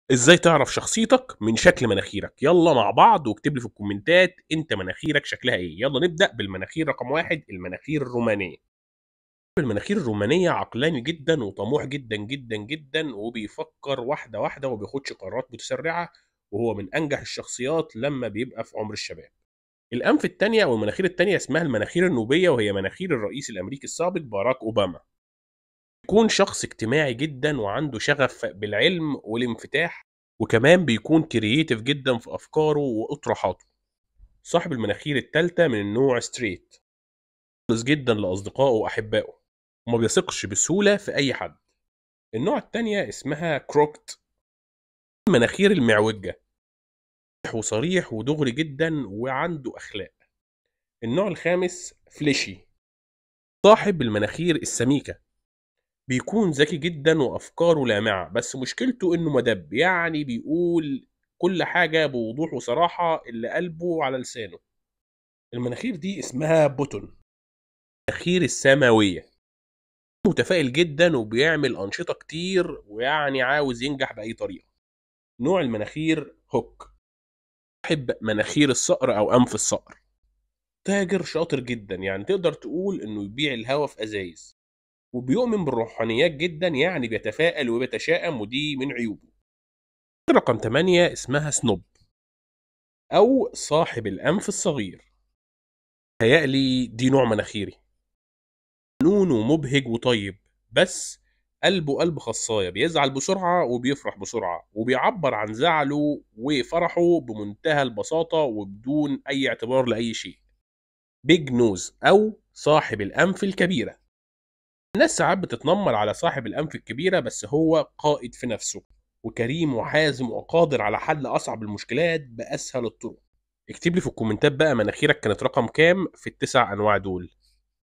ازاي تعرف شخصيتك من شكل مناخيرك يلا مع بعض واكتب لي في الكومنتات انت مناخيرك شكلها ايه يلا نبدا بالمناخير رقم واحد المناخير الرومانيه المناخير الرومانيه عقلاني جدا وطموح جدا جدا جدا وبيفكر واحده واحده وبياخدش قرارات متسرعه وهو من انجح الشخصيات لما بيبقى في عمر الشباب الانف الثانيه او المناخير الثانيه اسمها المناخير النوبيه وهي مناخير الرئيس الامريكي السابق باراك اوباما يكون شخص اجتماعي جدا وعنده شغف بالعلم والانفتاح وكمان بيكون كرييتيف جدا في افكاره واطروحاته صاحب المناخير الثالثه من النوع ستريت خالص جدا لاصدقائه واحبائه وما بيثقش بسهوله في اي حد النوع الثانيه اسمها كروكت المناخير المعوجه وصريح ودغري جدا وعنده اخلاق النوع الخامس فليشي صاحب المناخير السميكه بيكون ذكي جدا وافكاره لامعه بس مشكلته انه مدب يعني بيقول كل حاجه بوضوح وصراحه اللي قلبه على لسانه المناخير دي اسمها بوتون المناخير السماويه متفائل جدا وبيعمل انشطه كتير ويعني عاوز ينجح باي طريقه نوع المناخير هوك صاحب مناخير الصقر او انف الصقر تاجر شاطر جدا يعني تقدر تقول انه يبيع الهوا في ازايز وبيؤمن بالروحانيات جدا يعني بيتفائل وبيتشائم ودي من عيوبه رقم 8 اسمها سنوب او صاحب الانف الصغير هيقلي دي نوع مناخيري فنون ومبهج وطيب بس قلبه قلب خصاية بيزعل بسرعة وبيفرح بسرعة وبيعبر عن زعله وفرحه بمنتهى البساطة وبدون أي اعتبار لأي شيء بيج نوز أو صاحب الأنف الكبيرة الناس ساعات بتتنمر على صاحب الأنف الكبيرة بس هو قائد في نفسه وكريم وحازم وقادر على حل أصعب المشكلات بأسهل الطرق اكتب لي في الكومنتات بقى مناخيرك كانت رقم كام في التسع أنواع دول